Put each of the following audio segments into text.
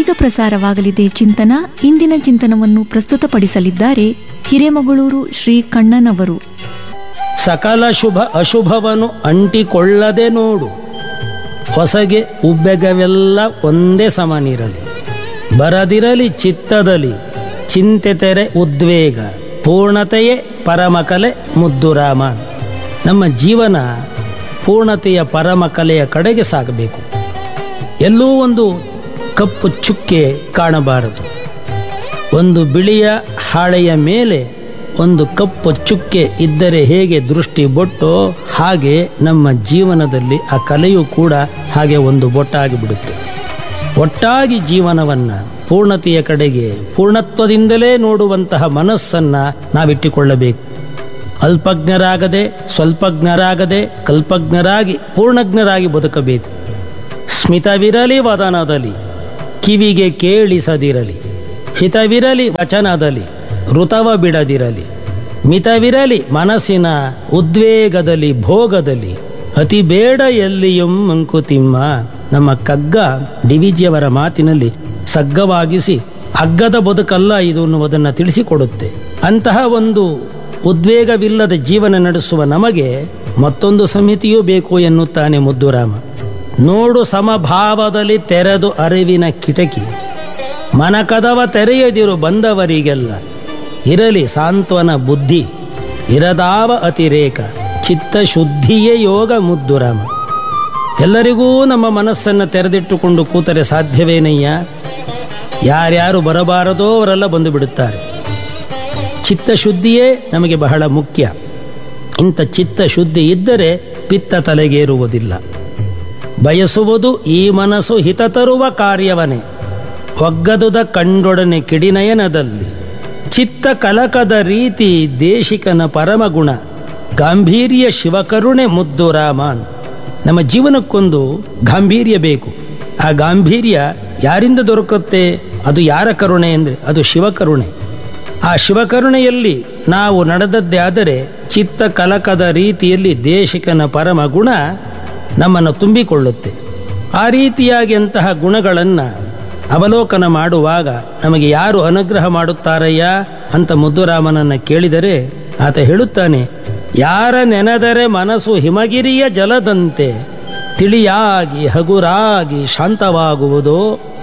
ಇದೀಗ ಪ್ರಸಾರವಾಗಲಿದೆ ಚಿಂತನ ಇಂದಿನ ಚಿಂತನವನ್ನು ಪ್ರಸ್ತುತಪಡಿಸಲಿದ್ದಾರೆ ಹಿರೇಮಗಳೂರು ಶ್ರೀ ಕಣ್ಣನವರು ಸಕಲ ಶುಭ ಅಶುಭವನ್ನು ಅಂಟಿಕೊಳ್ಳದೆ ನೋಡು ಹೊಸಗೆ ಉಬ್ಬೆಗವೆಲ್ಲ ಒಂದೇ ಸಮನಿರಲಿ ಬರದಿರಲಿ ಚಿತ್ತದಲ್ಲಿ ಚಿಂತೆ ತೆರೆ ಉದ್ವೇಗ ಪೂರ್ಣತೆಯೇ ಪರಮಕಲೆ ಮುದ್ದುರಾಮ ನಮ್ಮ ಜೀವನ ಪೂರ್ಣತೆಯ ಪರಮಕಲೆಯ ಕಡೆಗೆ ಸಾಗಬೇಕು ಎಲ್ಲೂ ಒಂದು ಕಪ್ಪು ಚುಕ್ಕೆ ಕಾಣಬಾರದು ಒಂದು ಬಿಳಿಯ ಹಾಳೆಯ ಮೇಲೆ ಒಂದು ಕಪ್ಪು ಚುಕ್ಕೆ ಇದ್ದರೆ ಹೇಗೆ ದೃಷ್ಟಿ ಬೊಟ್ಟೋ ಹಾಗೆ ನಮ್ಮ ಜೀವನದಲ್ಲಿ ಆ ಕಲೆಯೂ ಕೂಡ ಹಾಗೆ ಒಂದು ಬೊಟ್ಟಾಗಿ ಬಿಡುತ್ತೆ ಒಟ್ಟಾಗಿ ಜೀವನವನ್ನು ಪೂರ್ಣತೆಯ ಕಡೆಗೆ ಪೂರ್ಣತ್ವದಿಂದಲೇ ನೋಡುವಂತಹ ಮನಸ್ಸನ್ನು ನಾವಿಟ್ಟುಕೊಳ್ಳಬೇಕು ಅಲ್ಪಜ್ಞರಾಗದೆ ಸ್ವಲ್ಪಜ್ಞರಾಗದೆ ಕಲ್ಪಜ್ಞರಾಗಿ ಪೂರ್ಣಜ್ಞರಾಗಿ ಬದುಕಬೇಕು ಸ್ಮಿತವಿರಲಿ ವದನದಲ್ಲಿ ಕಿವಿಗೆ ಕೇಳಿಸದಿರಲಿ ಹಿತವಿರಲಿ ವಚನದಲ್ಲಿ ಋತವ ಬಿಡದಿರಲಿ ಮಿತವಿರಲಿ ಮನಸ್ಸಿನ ಉದ್ವೇಗದಲ್ಲಿ ಭೋಗದಲ್ಲಿ ಅತಿ ಬೇಡ ಎಲ್ಲಿಯೂ ಮಂಕುತಿಮ್ಮ ನಮ್ಮ ಕಗ್ಗ ಡಿವಿಜಿಯವರ ಮಾತಿನಲ್ಲಿ ಸಗ್ಗವಾಗಿಸಿ ಅಗ್ಗದ ಬದುಕಲ್ಲ ಇದು ಅನ್ನುವುದನ್ನು ತಿಳಿಸಿಕೊಡುತ್ತೆ ಅಂತಹ ಒಂದು ಉದ್ವೇಗವಿಲ್ಲದ ಜೀವನ ನಡೆಸುವ ನಮಗೆ ಮತ್ತೊಂದು ಸಮಿತಿಯೂ ಬೇಕು ಎನ್ನುತ್ತಾನೆ ಮುದ್ದುರಾಮ ನೋಡು ಸಮಭಾವದಲ್ಲಿ ತೆರೆದು ಅರಿವಿನ ಕಿಟಕಿ ಮನಕದವ ತೆರೆಯದಿರು ಬಂದವರಿಗೆಲ್ಲ ಇರಲಿ ಸಾಂತ್ವನ ಬುದ್ಧಿ ಇರದಾವ ಅತಿರೇಕ ಚಿತ್ತಶುದ್ಧಿಯೇ ಯೋಗ ಮುದ್ದುರಾಮ ಎಲ್ಲರಿಗೂ ನಮ್ಮ ಮನಸ್ಸನ್ನು ತೆರೆದಿಟ್ಟುಕೊಂಡು ಕೂತರೆ ಸಾಧ್ಯವೇನಯ್ಯ ಯಾರ್ಯಾರು ಬರಬಾರದೋ ಅವರೆಲ್ಲ ಬಂದು ಬಿಡುತ್ತಾರೆ ಚಿತ್ತಶುದ್ಧಿಯೇ ನಮಗೆ ಬಹಳ ಮುಖ್ಯ ಇಂಥ ಚಿತ್ತಶುದ್ಧಿ ಇದ್ದರೆ ಪಿತ್ತ ತಲೆಗೇರುವುದಿಲ್ಲ ಬಯಸುವುದು ಈ ಮನಸ್ಸು ಹಿತ ತರುವ ಕಾರ್ಯವನೇ ಒಗ್ಗದುದ ಕಂಡೊಡನೆ ಕಿಡಿನಯನದಲ್ಲಿ ಚಿತ್ತ ಕಲಕದ ರೀತಿ ದೇಶಿಕನ ಪರಮಗುಣ ಗಾಂಭೀರ್ಯ ಶಿವಕರುಣೆ ಮುದ್ದು ರಾಮಾನ್ ನಮ್ಮ ಜೀವನಕ್ಕೊಂದು ಗಾಂಭೀರ್ಯ ಬೇಕು ಆ ಗಾಂಭೀರ್ಯ ಯಾರಿಂದ ದೊರಕುತ್ತೆ ಅದು ಯಾರ ಕರುಣೆ ಅಂದರೆ ಅದು ಶಿವಕರುಣೆ ಆ ಶಿವಕರುಣೆಯಲ್ಲಿ ನಾವು ನಡೆದದ್ದೇ ಆದರೆ ಚಿತ್ತ ಕಲಕದ ರೀತಿಯಲ್ಲಿ ದೇಶಿಕನ ಪರಮ ಗುಣ ನಮ್ಮನ್ನು ತುಂಬಿಕೊಳ್ಳುತ್ತೆ ಆ ರೀತಿಯಾಗಿ ಅಂತಹ ಗುಣಗಳನ್ನು ಅವಲೋಕನ ಮಾಡುವಾಗ ನಮಗೆ ಯಾರು ಅನುಗ್ರಹ ಮಾಡುತ್ತಾರಯ್ಯ ಅಂತ ಮುದ್ದುರಾಮನನ್ನು ಕೇಳಿದರೆ ಆತ ಹೇಳುತ್ತಾನೆ ಯಾರ ನೆನೆದರೆ ಮನಸ್ಸು ಹಿಮಗಿರಿಯ ಜಲದಂತೆ ತಿಳಿಯಾಗಿ ಹಗುರಾಗಿ ಶಾಂತವಾಗುವುದೋ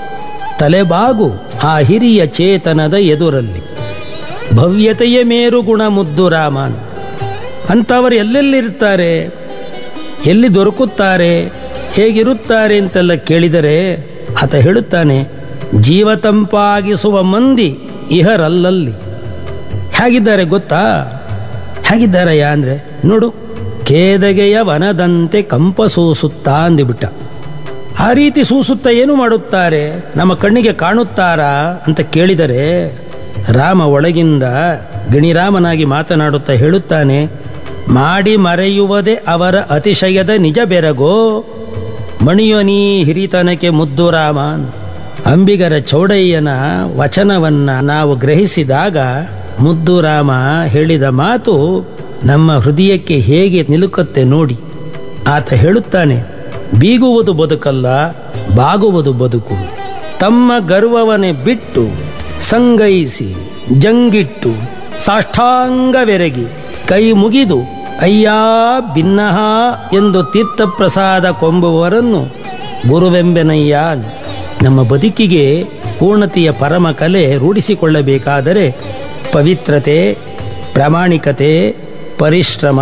ತಲೆಬಾಗು ಆ ಹಿರಿಯ ಚೇತನದ ಎದುರಲ್ಲಿ ಭವ್ಯತೆಯ ಮೇರು ಗುಣ ಮುದ್ದು ರಾಮನ್ ಅಂಥವರು ಎಲ್ಲೆಲ್ಲಿರ್ತಾರೆ ಎಲ್ಲಿ ದೊರಕುತ್ತಾರೆ ಹೇಗಿರುತ್ತಾರೆ ಅಂತೆಲ್ಲ ಕೇಳಿದರೆ ಆತ ಹೇಳುತ್ತಾನೆ ಜೀವ ತಂಪಾಗಿಸುವ ಮಂದಿ ಇಹರಲ್ಲಲ್ಲಿ ಹೇಗಿದ್ದಾರೆ ಗೊತ್ತಾ ಹೇಗಿದ್ದಾರಯ್ಯ ಅಂದರೆ ನೋಡು ಕೇದಗೆಯ ವನದಂತೆ ಕಂಪ ಸೂಸುತ್ತಾ ಅಂದಿಬಿಟ್ಟ ಆ ರೀತಿ ಸೂಸುತ್ತಾ ಏನು ಮಾಡುತ್ತಾರೆ ನಮ್ಮ ಕಣ್ಣಿಗೆ ಕಾಣುತ್ತಾರಾ ಅಂತ ಕೇಳಿದರೆ ರಾಮ ಒಳಗಿಂದ ಗಿಣಿರಾಮನಾಗಿ ಮಾತನಾಡುತ್ತಾ ಹೇಳುತ್ತಾನೆ ಮಾಡಿ ಮರೆಯುವುದೇ ಅವರ ಅತಿಶಯದ ನಿಜ ಬೆರಗೋ ಮಣಿಯೊನೀ ಹಿರಿತನಕ್ಕೆ ಮುದ್ದು ರಾಮ ಅಂಬಿಗರ ಚೌಡಯ್ಯನ ವಚನವನ್ನ ನಾವು ಗ್ರಹಿಸಿದಾಗ ಮುದ್ದು ರಾಮ ಹೇಳಿದ ಮಾತು ನಮ್ಮ ಹೃದಯಕ್ಕೆ ಹೇಗೆ ನಿಲುಕುತ್ತೆ ನೋಡಿ ಆತ ಹೇಳುತ್ತಾನೆ ಬೀಗುವುದು ಬದುಕಲ್ಲ ಬಾಗುವುದು ಬದುಕು ತಮ್ಮ ಗರ್ವವನ್ನೇ ಬಿಟ್ಟು ಸಂಗೈಸಿ ಜಂಗಿಟ್ಟು ಸಾಷ್ಟಾಂಗವೆರಗಿ ಕೈ ಮುಗಿದು ಅಯ್ಯಾ ಭಿನ್ನಹ ಎಂದು ತೀರ್ಥಪ್ರಸಾದ ಕೊಂಬುವವರನ್ನು ಗುರುವೆಂಬೆನಯ್ಯ ನಮ್ಮ ಬದುಕಿಗೆ ಪೂರ್ಣತೆಯ ಪರಮ ಕಲೆ ರೂಢಿಸಿಕೊಳ್ಳಬೇಕಾದರೆ ಪವಿತ್ರತೆ ಪ್ರಾಮಾಣಿಕತೆ ಪರಿಶ್ರಮ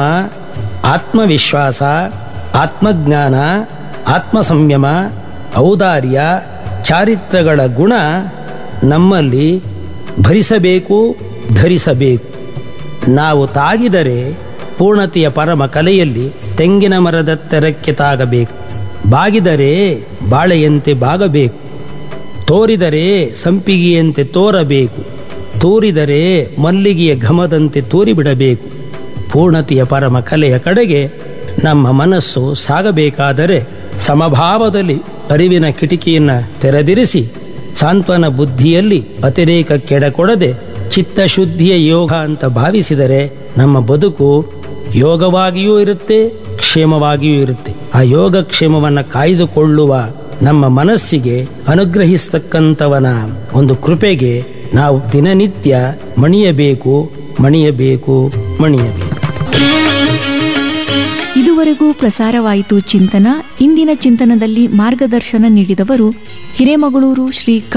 ಆತ್ಮವಿಶ್ವಾಸ ಆತ್ಮಜ್ಞಾನ ಆತ್ಮಸಂಯಮ ಔದಾರ್ಯ ಚಾರಿತ್ರಗಳ ಗುಣ ನಮ್ಮಲ್ಲಿ ಭರಿಸಬೇಕು ಧರಿಸಬೇಕು ನಾವು ತಾಗಿದರೆ ಪೂರ್ಣತೆಯ ಪರಮ ಕಲೆಯಲ್ಲಿ ತೆಂಗಿನ ಮರದ ತೆರಕ್ಕೆ ತಾಗಬೇಕು ಬಾಗಿದರೆ ಬಾಳೆಯಂತೆ ಬಾಗಬೇಕು ತೋರಿದರೆ ಸಂಪಿಗೆಯಂತೆ ತೋರಬೇಕು ತೂರಿದರೆ ಮಲ್ಲಿಗೆಯ ಘಮದಂತೆ ತೂರಿಬಿಡಬೇಕು ಪೂರ್ಣತೆಯ ಪರಮ ಕಲೆಯ ಕಡೆಗೆ ನಮ್ಮ ಮನಸ್ಸು ಸಾಗಬೇಕಾದರೆ ಸಮಭಾವದಲ್ಲಿ ಅರಿವಿನ ಕಿಟಕಿಯನ್ನು ತೆರೆದಿರಿಸಿ ಸಾಂತ್ವನ ಬುದ್ಧಿಯಲ್ಲಿ ಅತಿರೇಕ ಕೆಡಕೊಡದೆ ಚಿತ್ತಶುದ್ಧಿಯ ಯೋಗ ಅಂತ ಭಾವಿಸಿದರೆ ನಮ್ಮ ಬದುಕು ಯೋಗವಾಗಿಯೂ ಇರುತ್ತೆ ಕ್ಷೇಮವಾಗಿಯೂ ಇರುತ್ತೆ ಆ ಯೋಗಕ್ಷೇಮವನ್ನು ಕಾಯ್ದುಕೊಳ್ಳುವ ನಮ್ಮ ಮನಸ್ಸಿಗೆ ಅನುಗ್ರಹಿಸ್ತಕ್ಕಂಥವನ ಒಂದು ಕೃಪೆಗೆ ನಾವು ದಿನನಿತ್ಯ ಮಣಿಯಬೇಕು ಮಣಿಯಬೇಕು ಮಣಿಯಬೇಕು ಇದುವರೆಗೂ ಪ್ರಸಾರವಾಯಿತು ಚಿಂತನ ಇಂದಿನ ಚಿಂತನದಲ್ಲಿ ಮಾರ್ಗದರ್ಶನ ನೀಡಿದವರು ಹಿರೇಮಗಳೂರು ಶ್ರೀ